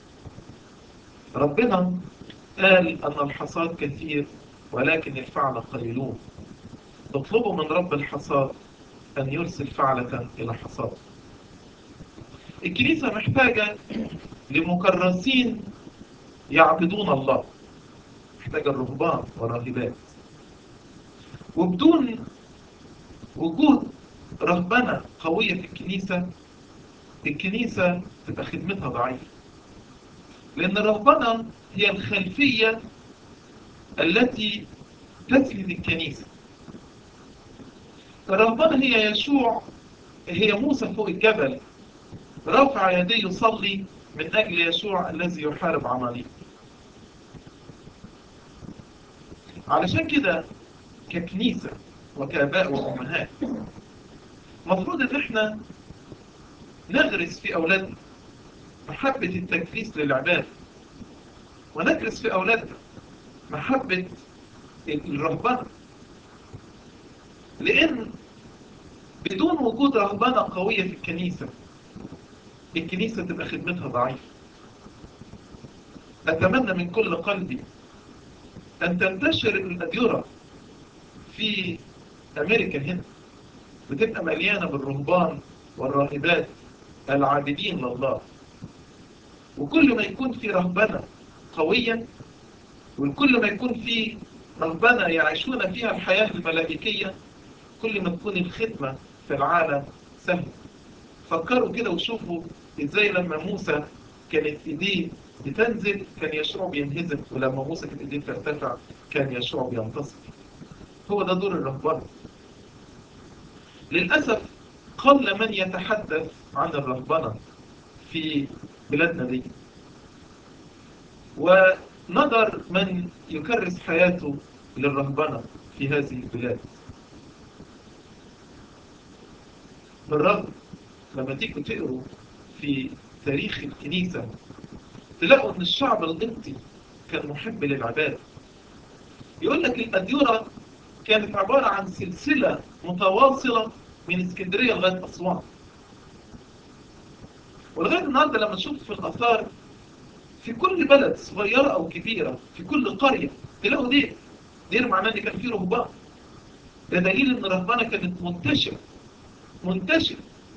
ربنا قال أن الحصاد كثير ولكن الفعل قليلون اطلبوا من رب الحصاد أن يرسل فعلة إلى حصاد الكنيسة محتاجة لمكرسين يعبدون الله محتاجة الرهبان والراهبات وبدون وجود رهبنة قوية في الكنيسة الكنيسة تبقى خدمتها ضعيفة لأن الرهبنة هي الخلفية التي تسند الكنيسة الرهبنة هي يشوع هي موسى فوق الجبل رفع يديه يصلي من أجل يشوع الذي يحارب عماليق علشان كده ككنيسة وكآباء وأمهات مفروض ان احنا نغرس في أولادنا محبة التكريس للعبادة ونكرس في أولادنا محبة الرهبنة لأن بدون وجود رهبنة قوية في الكنيسة الكنيسة تبقى خدمتها ضعيفة أتمنى من كل قلبي أن تنتشر الأديرة في أمريكا هنا بتبقى مليانة بالرهبان والراهبات العابدين لله وكل ما يكون في رهبنة قوية وكل ما يكون في رهبنة يعيشون فيها الحياة الملائكية كل ما تكون الخدمة في العالم سهلة فكروا كده وشوفوا ازاي لما موسى كانت ايديه بتنزل كان يشوع بينهزم ولما موسى كانت ايديه ترتفع كان يشوع بينتصر هو ده دور الرهبنة للأسف قل من يتحدث عن الرهبنة في بلادنا دي ونظر من يكرس حياته للرهبنة في هذه البلاد بالرغم لما تيجوا تقروا في تاريخ الكنيسة تلاقوا ان الشعب القبطي كان محب للعبادة يقول لك الأديرة كانت عبارة عن سلسلة متواصلة من اسكندرية لغاية أسوان ولغاية النهاردة لما تشوف في الآثار في كل بلد صغيرة أو كبيرة في كل قرية تلاقوا دير دير معناه إن كان فيه رهبان ده دليل إن الرهبانة كانت منتشرة منتشرة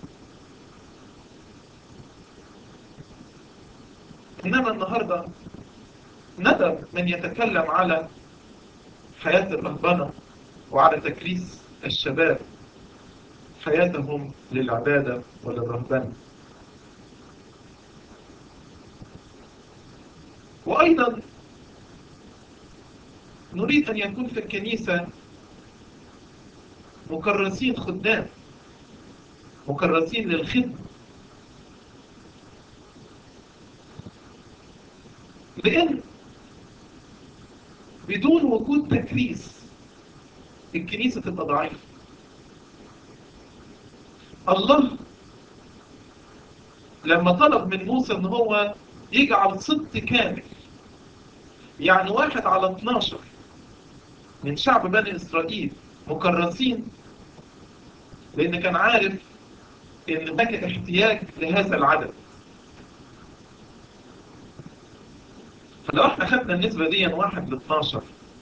إنما النهاردة ندم من يتكلم على حياة الرهبنة وعلى تكريس الشباب حياتهم للعبادة وللرهبنة وأيضا نريد أن يكون في الكنيسة مكرسين خدام مكرسين للخدمة لأن بدون وجود تكريس الكنيسة تبقى ضعيفة الله لما طلب من موسى ان هو يجعل ست كامل يعني واحد على 12 من شعب بني إسرائيل مكرسين لأن كان عارف إن هناك احتياج لهذا العدد فلو احنا خدنا النسبة دي واحد ل 12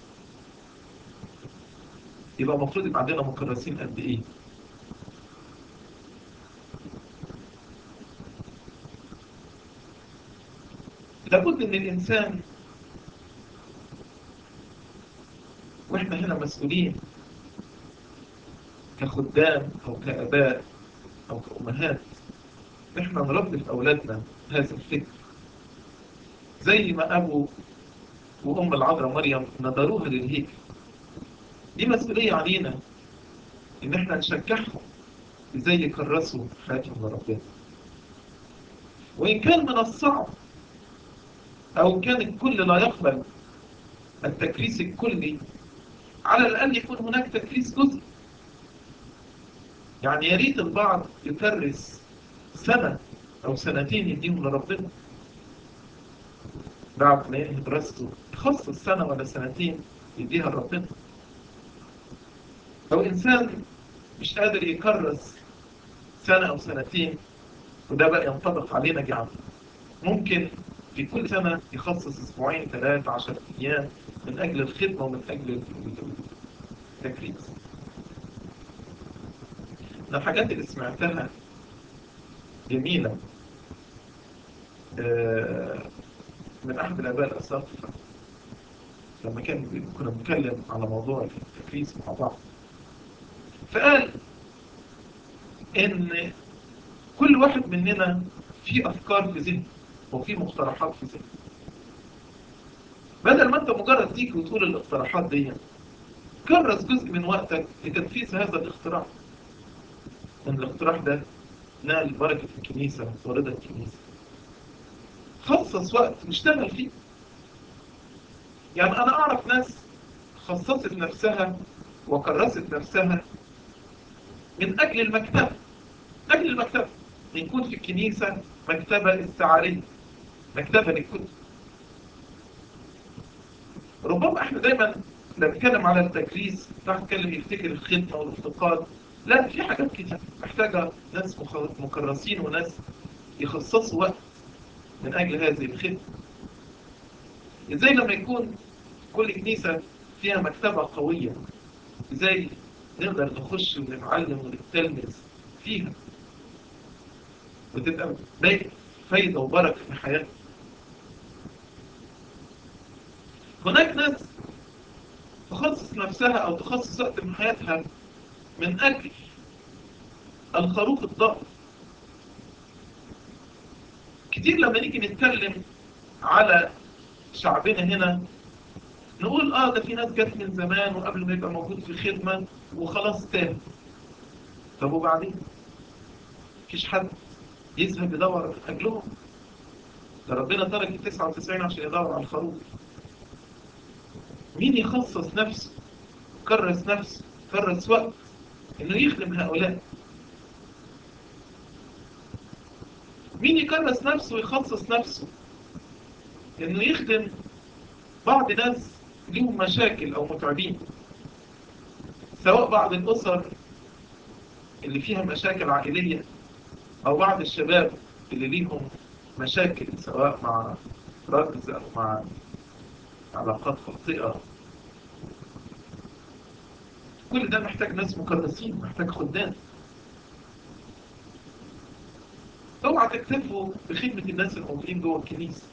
يبقى المفروض يبقى عندنا مكرسين قد ايه؟ لابد ان الانسان واحنا هنا مسؤولين كخدام او كاباء او كامهات احنا نربي في اولادنا هذا الفكر زي ما ابو وام العذراء مريم نظروها للهيكل دي مسؤوليه علينا ان احنا نشجعهم ازاي يكرسوا حياتهم لربنا وان كان من الصعب او كان الكل لا يقبل التكريس الكلي على الاقل يكون هناك تكريس جزئي يعني يا ريت البعض يكرس سنه او سنتين يديهم لربنا بعد ما ينهي دراسته يخصص سنة ولا سنتين يديها لربنا لو إنسان مش قادر يكرس سنة أو سنتين وده بقى ينطبق علينا جميعا ممكن في كل سنة يخصص أسبوعين ثلاثة عشر أيام من أجل الخدمة ومن أجل التكريس من الحاجات اللي سمعتها جميلة آه من أحد الآباء الأساقفة لما كان كنا بنتكلم على موضوع التكريس مع بعض فقال إن كل واحد مننا في أفكار في ذهنه وفي مقترحات في ذهنه بدل ما أنت مجرد تيجي وتقول الاقتراحات دي كرس جزء من وقتك لتنفيذ هذا الاقتراح إن الاقتراح ده نال بركة الكنيسة ورضا الكنيسة خصص وقت نشتغل فيه يعني أنا أعرف ناس خصصت نفسها وكرست نفسها من أجل المكتبة أجل المكتبة يكون في الكنيسة مكتبة استعارية مكتبة للكتب ربما احنا دايما لما نتكلم على التكريس راح نتكلم يفتكر الخدمة والافتقاد لا في حاجات كتير محتاجة ناس مكرسين وناس يخصصوا وقت من أجل هذه الخدمة إزاي لما يكون كل كنيسة فيها مكتبة قوية إزاي نقدر نخش ونتعلم ونتلمس فيها وتبقى فايدة وبركة في حياتنا هناك ناس تخصص نفسها أو تخصص وقت من حياتها من أجل الخروف الضال كتير لما نيجي نتكلم على شعبنا هنا نقول اه ده في ناس جت من زمان وقبل ما يبقى موجود في خدمة وخلاص تاب طب وبعدين مفيش حد يذهب يدور أجلهم ده ربنا ترك ال 99 عشان يدور على الخروف مين يخصص نفسه كرس نفسه كرس وقت انه يخدم هؤلاء مين يكرس نفسه ويخصص نفسه انه يخدم بعض ناس ليهم مشاكل او متعبين سواء بعض الاسر اللي فيها مشاكل عائلية او بعض الشباب اللي ليهم مشاكل سواء مع رجز او مع علاقات خاطئة كل ده محتاج ناس مكرسين محتاج خدام اوعى تكتفوا بخدمة الناس الموجودين جوه الكنيسة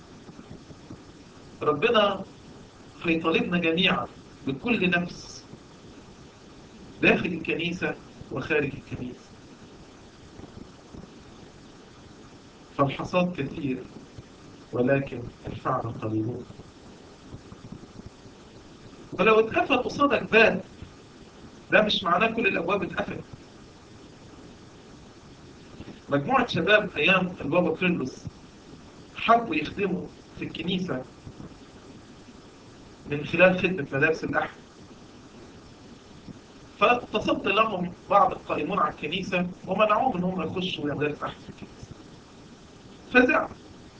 ربنا هيطالبنا جميعا بكل نفس داخل الكنيسة وخارج الكنيسة فالحصاد كثير ولكن الفعل قليلون ولو اتقفل قصادك باب ده مش معناه كل الابواب اتقفلت مجموعة شباب ايام البابا كريلوس حبوا يخدموا في الكنيسة من خلال خدمة مدارس الأحد فتصدى لهم بعض القائمون على الكنيسة ومنعوهم ان هم يخشوا مدارس أحد في الكنيسة فزعوا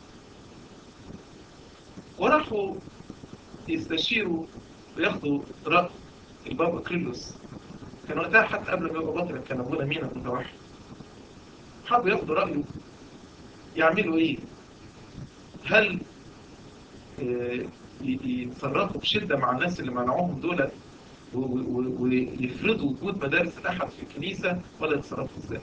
وراحوا يستشيروا وياخدوا رأي البابا كريلوس كان وقتها حتى قبل ما يبقى بطرك كان ابونا مينا متوحد حبوا ياخدوا رأيه يعملوا ايه هل يتصرفوا بشدة مع الناس اللي منعوهم دول ويفرضوا وجود مدارس الأحد في الكنيسة ولا يتصرفوا ازاي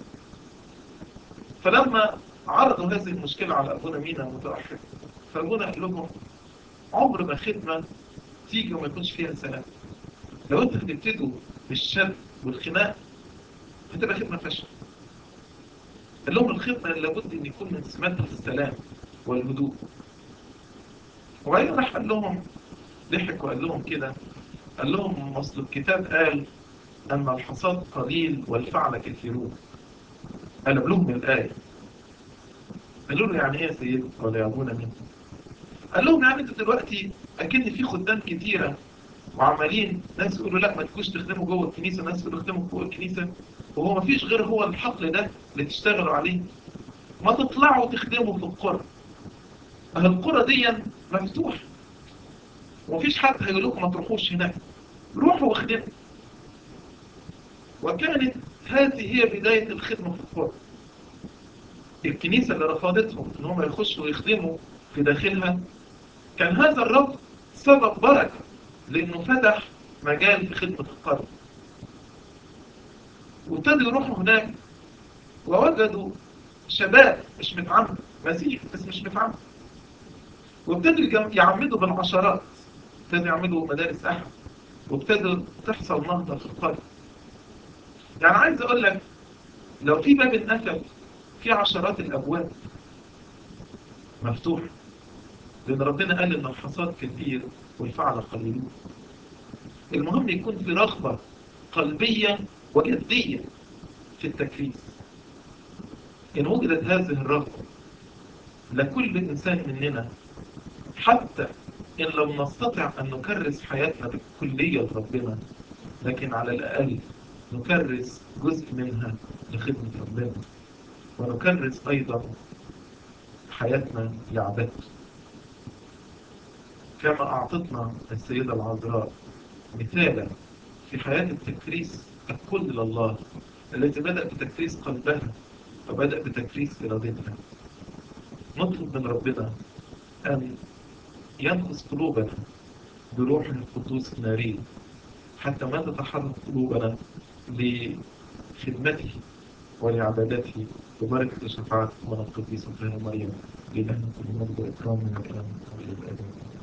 فلما عرضوا هذه المشكلة على أبونا مينا متوحد فأبونا قال لهم عمر ما خدمة تيجي وما يكونش فيها سلام لو انت هتبتدوا بالشد والخناق هتبقى خدمة فشل قال لهم الخدمة لابد ان يكون من سماتها السلام والهدوء وبعدين راح قال لهم ضحك وقال لهم كده قال لهم اصل الكتاب قال ان الحصاد قليل والفعل كثيرون قلب لهم الآية قالوا له يعني ايه يا سيدي ولا يا ابونا مين قال لهم يعني انتوا دلوقتي اكيد في خدام كتيرة وعمالين ناس يقولوا لا ما تكونش تخدموا جوه الكنيسة ناس يقولوا تخدموا جوه الكنيسة وهو ما فيش غير هو الحقل ده اللي تشتغلوا عليه ما تطلعوا تخدموا في القرى اهل القرى دي مفتوح ومفيش حد هيقول لكم ما تروحوش هناك روحوا واخدموا وكانت هذه هي بداية الخدمة في القرى الكنيسة اللي رفضتهم ان هم يخشوا ويخدموا في داخلها كان هذا الرفض سبب بركة لانه فتح مجال في خدمة القرى وابتدوا يروحوا هناك ووجدوا شباب مش متعمد مسيح بس مش متعمد وابتدوا يعمدوا بالعشرات ابتدوا يعملوا مدارس أحد وابتدوا تحصل نهضة في القرية يعني عايز أقول لك لو في باب اتقفل في عشرات الأبواب مفتوح لأن ربنا قال إن الحصاد كثير والفعل قليل المهم يكون في رغبة قلبية وجدية في التكريس إن وجدت هذه الرغبة لكل إنسان مننا حتى إن لم نستطع أن نكرس حياتنا بالكلية لربنا لكن على الأقل نكرس جزء منها لخدمة ربنا ونكرس أيضا حياتنا لعبادته كما أعطتنا السيدة العذراء مثالا في حياة التكريس الكل لله التي بدأ بتكريس قلبها وبدأ بتكريس إرادتها نطلب من ربنا أن ينقص قلوبنا بروح القدوس الناري حتى ما تتحرك قلوبنا لخدمته ولعبادته ببركة شفاعة من القديس وفهم مريم لله كل مجد وإكرام من الآن وإلى الآن